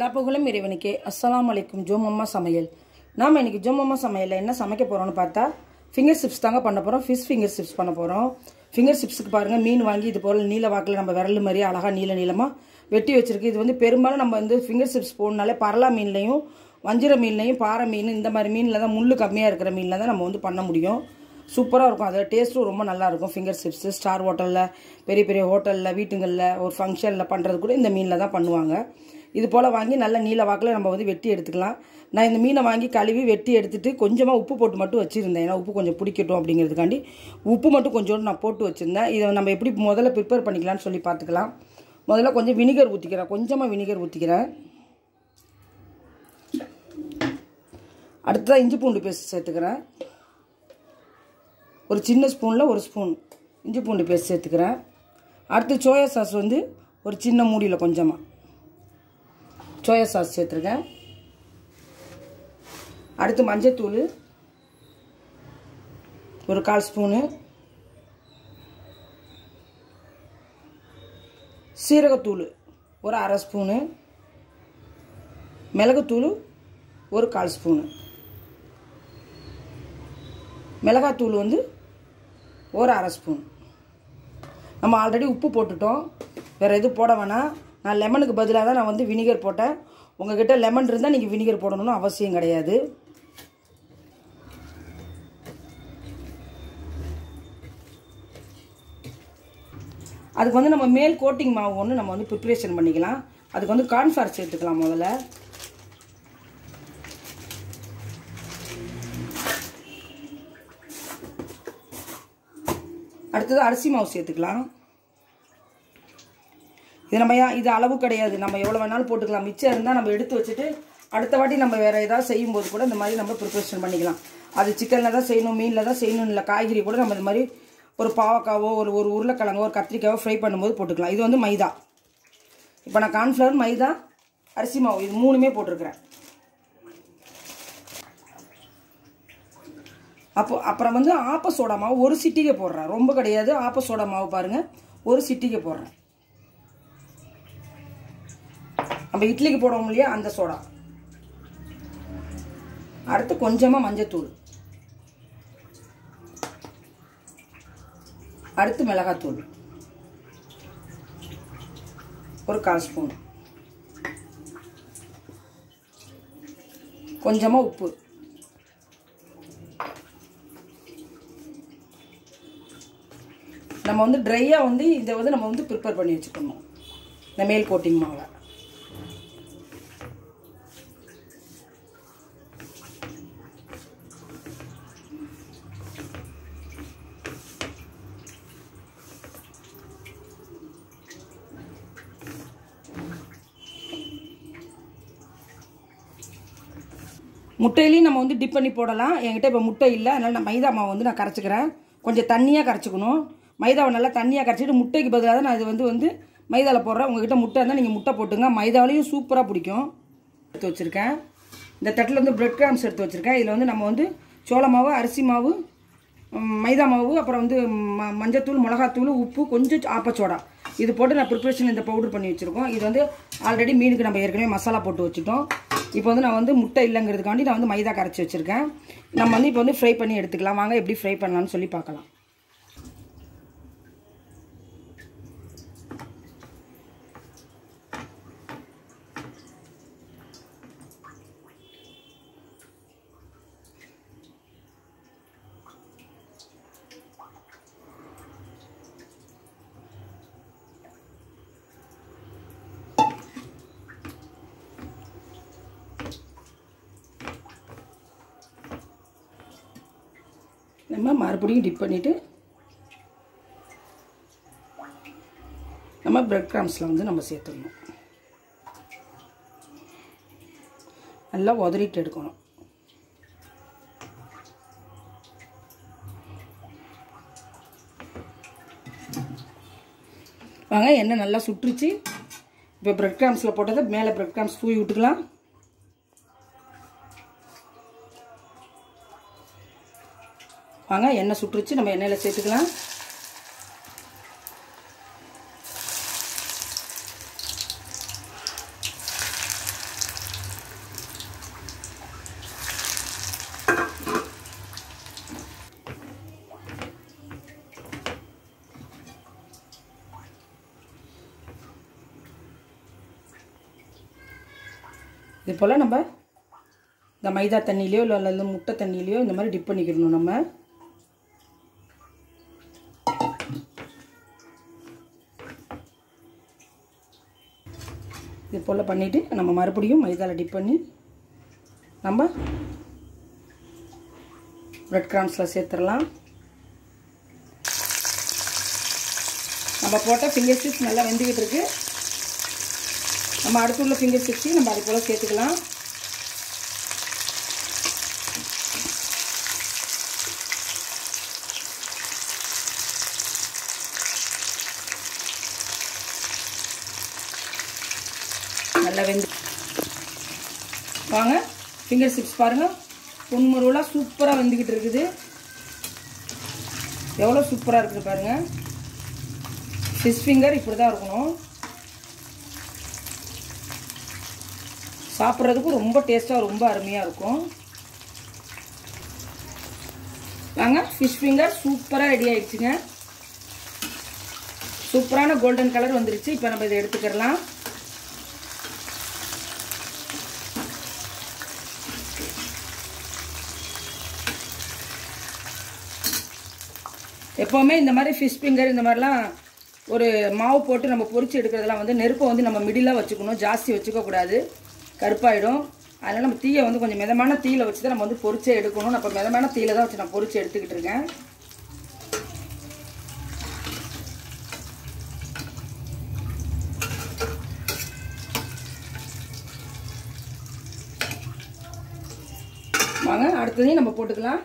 புகழும் இறைவனுக்கே அஸ்ஸலாமு அலைக்கும் ஜோமம்மா சமையல் நாம் இன்னைக்கு ஜோமம்மா சமையலில் என்ன சமைக்க போகிறோம்னு பார்த்தா ஃபிங்கர் சிப்ஸ் தாங்க பண்ண போகிறோம் ஃபிஷ் ஃபிங்கர் சிப்ஸ் பண்ண போகிறோம் ஃபிங்கர் சிப்ஸுக்கு பாருங்கள் மீன் வாங்கி இது போல் நீல வாக்கில் நம்ம விரல் மாதிரி அழகாக நீல நீளமாக வெட்டி வச்சிருக்கு இது வந்து பெரும்பாலும் நம்ம வந்து ஃபிங்கர் சிப்ஸ் போடனாலே பரலா மீன்லையும் வஞ்சிர மீன்லையும் பாறை மீன் இந்த மாதிரி மீனில் தான் முள்ளு கம்மியாக இருக்கிற மீனில் தான் நம்ம வந்து பண்ண முடியும் சூப்பராக இருக்கும் அது டேஸ்ட்டும் ரொம்ப நல்லா இருக்கும் ஃபிங்கர் சிப்ஸு ஸ்டார் ஹோட்டலில் பெரிய பெரிய ஹோட்டலில் வீட்டுங்களில் ஒரு ஃபங்க்ஷனில் பண்ணுறது கூட இந்த மீனில் தான் பண்ணுவாங்க இது போல் வாங்கி நல்ல நீல வாக்கில் நம்ம வந்து வெட்டி எடுத்துக்கலாம் நான் இந்த மீனை வாங்கி கழுவி வெட்டி எடுத்துட்டு கொஞ்சமாக உப்பு போட்டு மட்டும் வச்சுருந்தேன் ஏன்னா உப்பு கொஞ்சம் பிடிக்கட்டும் அப்படிங்கிறதுக்காண்டி உப்பு மட்டும் கொஞ்சோண்டு நான் போட்டு வச்சுருந்தேன் இதை நம்ம எப்படி முதல்ல ப்ரிப்பேர் பண்ணிக்கலாம்னு சொல்லி பார்த்துக்கலாம் முதல்ல கொஞ்சம் வினிகர் ஊற்றிக்கிறேன் கொஞ்சமாக வினிகர் ஊற்றிக்கிறேன் அடுத்ததாக இஞ்சி பூண்டு பேஸ்ட் சேர்த்துக்கிறேன் ஒரு சின்ன ஸ்பூனில் ஒரு ஸ்பூன் இஞ்சி பூண்டு பேஸ்ட் சேர்த்துக்கிறேன் அடுத்து சோயா சாஸ் வந்து ஒரு சின்ன மூடியில் கொஞ்சமாக சோயா சாஸ் சேர்த்துருக்கேன் அடுத்து மஞ்சத்தூள் ஒரு கால் ஸ்பூனு சீரகத்தூள் ஒரு அரை ஸ்பூனு மிளகுத்தூள் ஒரு கால் ஸ்பூனு மிளகாத்தூள் வந்து ஒரு அரை ஸ்பூன் நம்ம ஆல்ரெடி உப்பு போட்டுட்டோம் வேறு எதுவும் போட வேணாம் நான் லெமனுக்கு பதிலாக தான் நான் வந்து வினிகர் போட்டேன் உங்ககிட்ட லெமன் இருந்தால் நீங்கள் வினிகர் போடணும்னு அவசியம் கிடையாது அதுக்கு வந்து நம்ம மேல் கோட்டிங் மாவு ஒன்று நம்ம வந்து ப்ரிப்ரேஷன் பண்ணிக்கலாம் அதுக்கு வந்து கார்ன்ஃப்ளவர் சேர்த்துக்கலாம் முதல்ல அடுத்தது அரிசி மாவு சேர்த்துக்கலாம் இது நம்ம இது அளவு கிடையாது நம்ம எவ்வளோ வேணாலும் போட்டுக்கலாம் மிச்சம் இருந்தால் நம்ம எடுத்து வச்சுட்டு அடுத்த வாட்டி நம்ம வேறு ஏதாவது செய்யும்போது கூட இந்த மாதிரி நம்ம ப்ரிப்ரேஷன் பண்ணிக்கலாம் அது சிக்கனில் தான் செய்யணும் மீனில் தான் செய்யணும் இல்லை காய்கறி கூட நம்ம இந்த மாதிரி ஒரு பாவக்காவோ ஒரு ஒரு உருளைக்கிழங்கோ ஒரு கத்திரிக்காவோ ஃப்ரை பண்ணும்போது போட்டுக்கலாம் இது வந்து மைதா இப்போ நான் கார்ன்ஃப்ளவர் மைதா அரிசி மாவு இது மூணுமே போட்டிருக்கிறேன் அப்போ அப்புறம் வந்து ஆப்ப சோடா மாவு ஒரு சிட்டிகை போடுறேன் ரொம்ப கிடையாது ஆப்ப சோடா மாவு பாருங்கள் ஒரு சிட்டிகை போடுறேன் நம்ம இட்லிக்கு போடுவோம் இல்லையா அந்த சோடா அடுத்து கொஞ்சமாக மஞ்சத்தூள் அடுத்து மிளகாத்தூள் ஒரு கால் ஸ்பூன் கொஞ்சமாக உப்பு நம்ம வந்து ட்ரையாக வந்து இதை வந்து நம்ம வந்து ப்ரிப்பேர் பண்ணி வச்சுக்கணும் இந்த மேல் கோட்டிங் மாவை முட்டையிலையும் நம்ம வந்து டிப் பண்ணி போடலாம் என்கிட்ட இப்போ முட்டை இல்லை அதனால் நான் மைதா மாவு வந்து நான் கரைச்சிக்கிறேன் கொஞ்சம் தண்ணியாக கரைச்சிக்கணும் மைதாவை நல்லா தண்ணியாக கரைச்சிட்டு முட்டைக்கு பதிலாக தான் நான் இது வந்து வந்து மைதாவில் போடுறேன் உங்ககிட்ட முட்டை இருந்தால் நீங்கள் முட்டை போட்டுங்க மைதாவிலையும் சூப்பராக பிடிக்கும் எடுத்து வச்சுருக்கேன் இந்த தட்டில் வந்து பிரெட் கிராம்ஸ் எடுத்து வச்சுருக்கேன் இதில் வந்து நம்ம வந்து சோள மாவு அரிசி மாவு மைதா மாவு அப்புறம் வந்து ம மஞ்சத்தூள் மிளகாத்தூள் உப்பு கொஞ்சம் ஆப்பச்சோடா இது போட்டு நான் ப்ரிப்ரேஷன் இந்த பவுடர் பண்ணி வச்சுருக்கோம் இது வந்து ஆல்ரெடி மீனுக்கு நம்ம ஏற்கனவே மசாலா போட்டு வச்சுட்டோம் இப்போ வந்து நான் வந்து முட்டை இல்லைங்கிறதுக்காண்டி நான் வந்து மைதா கரைச்சி வச்சுருக்கேன் நம்ம வந்து இப்போ வந்து ஃப்ரை பண்ணி எடுத்துக்கலாம் வாங்க எப்படி ஃப்ரை பண்ணலாம்னு சொல்லி பார்க்கலாம் நம்ம மறுபடியும் டிப் பண்ணிவிட்டு நம்ம பிரெட் கிராம்ஸில் வந்து நம்ம சேர்த்துடணும் நல்லா உதறிட்டு எடுக்கணும் வாங்க எண்ணெய் நல்லா சுட்டுருச்சு இப்போ பிரெட் கிராம்ஸில் போட்டதை மேலே பிரெட் கிராம்ஸ் தூவி விட்டுக்கலாம் வாங்க எண்ணெய் சுட்டுருச்சு நம்ம எண்ணெயில் சேர்த்துக்கலாம் இது போல் நம்ம இந்த மைதா தண்ணியிலையோ இல்லை அல்லது முட்டை தண்ணியிலையோ இந்த மாதிரி டிப் பண்ணிக்கிடணும் நம்ம இது போல் பண்ணிவிட்டு நம்ம மறுபடியும் மைதாவில் டிப் பண்ணி நம்ம பிரெட் கிராம்ஸில் சேர்த்துடலாம் நம்ம போட்ட ஃபிங்கர் சிப்ஸ் நல்லா வெந்துக்கிட்டு இருக்கு நம்ம அடுத்து உள்ள ஃபிங்கர் சிப்ஸையும் நம்ம அது போல் சேர்த்துக்கலாம் நல்லா வெந்து வாங்க ஃபிங்கர் சிப்ஸ் பாருங்கள் பொன்முருவலாக சூப்பராக வெந்துக்கிட்டு இருக்குது எவ்வளோ சூப்பராக இருக்குது பாருங்கள் ஃபிஷ் ஃபிங்கர் இப்படி தான் இருக்கணும் சாப்பிட்றதுக்கும் ரொம்ப டேஸ்ட்டாக ரொம்ப அருமையாக இருக்கும் வாங்க ஃபிஷ் ஃபிங்கர் சூப்பராக ரெடி ஆயிடுச்சுங்க சூப்பரான கோல்டன் கலர் வந்துருச்சு இப்போ நம்ம இதை எடுத்துக்கிடலாம் எப்போவுமே இந்த மாதிரி ஃபிஷ் ஃபிங்கர் இந்த மாதிரிலாம் ஒரு மாவு போட்டு நம்ம பொரிச்சு எடுக்கிறதெல்லாம் வந்து நெருப்பை வந்து நம்ம மிடிலாக வச்சுக்கணும் ஜாஸ்தி வச்சுக்கக்கூடாது கருப்பாயிடும் அதனால் நம்ம தீயை வந்து கொஞ்சம் மிதமான தீயில் வச்சு தான் நம்ம வந்து பொரிச்சே எடுக்கணும் நான் இப்போ மிதமான தீயில தான் வச்சு நான் பொரிச்சு எடுத்துக்கிட்டு இருக்கேன் வாங்க அடுத்ததையும் நம்ம போட்டுக்கலாம்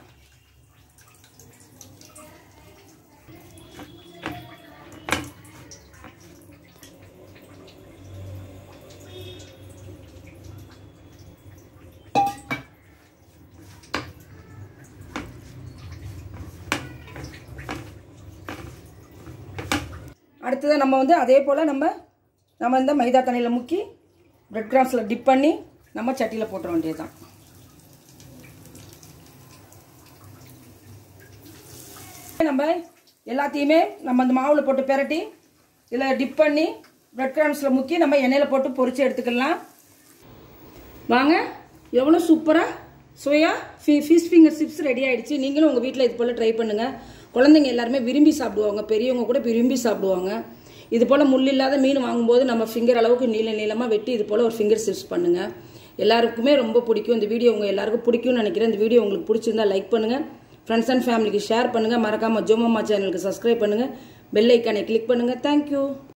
அடுத்தது நம்ம வந்து அதே போல் நம்ம நம்ம இந்த மைதா தண்ணியில் முக்கி பிரெட் கிராம்ஸில் டிப் பண்ணி நம்ம சட்டியில் போட்டுற வேண்டியது தான் நம்ம எல்லாத்தையுமே நம்ம அந்த மாவில் போட்டு பெரட்டி இதில் டிப் பண்ணி பிரெட் கிராம்ஸில் முக்கி நம்ம எண்ணெயில் போட்டு பொரிச்சு எடுத்துக்கலாம் வாங்க எவ்வளோ சூப்பராக சோயா ஃபி ஃபிஷ் ஃபிங்கர் சிப்ஸ் ரெடி ஆயிடுச்சு நீங்களும் உங்கள் வீட்டில் இது போல் ட்ரை பண்ணுங்கள் குழந்தைங்க எல்லாருமே விரும்பி சாப்பிடுவாங்க பெரியவங்க கூட விரும்பி சாப்பிடுவாங்க இது போல் முள் இல்லாத மீன் வாங்கும்போது நம்ம ஃபிங்கர் அளவுக்கு நீள நீளமாக வெட்டி இது போல் ஒரு ஃபிங்கர் சிப்ஸ் பண்ணுங்கள் எல்லாருக்குமே ரொம்ப பிடிக்கும் இந்த வீடியோ உங்கள் எல்லாருக்கும் பிடிக்கும்னு நினைக்கிறேன் இந்த வீடியோ உங்களுக்கு பிடிச்சிருந்தா லைக் பண்ணுங்கள் ஃப்ரெண்ட்ஸ் அண்ட் ஃபேமிலிக்கு ஷேர் பண்ணுங்கள் மறக்காமல் ஜோமம்மா சேனலுக்கு சப்ஸ்கிரைப் பண்ணுங்கள் பெல் ஐக்கானை கிளிக் பண்ணுங்கள் தேங்க்யூ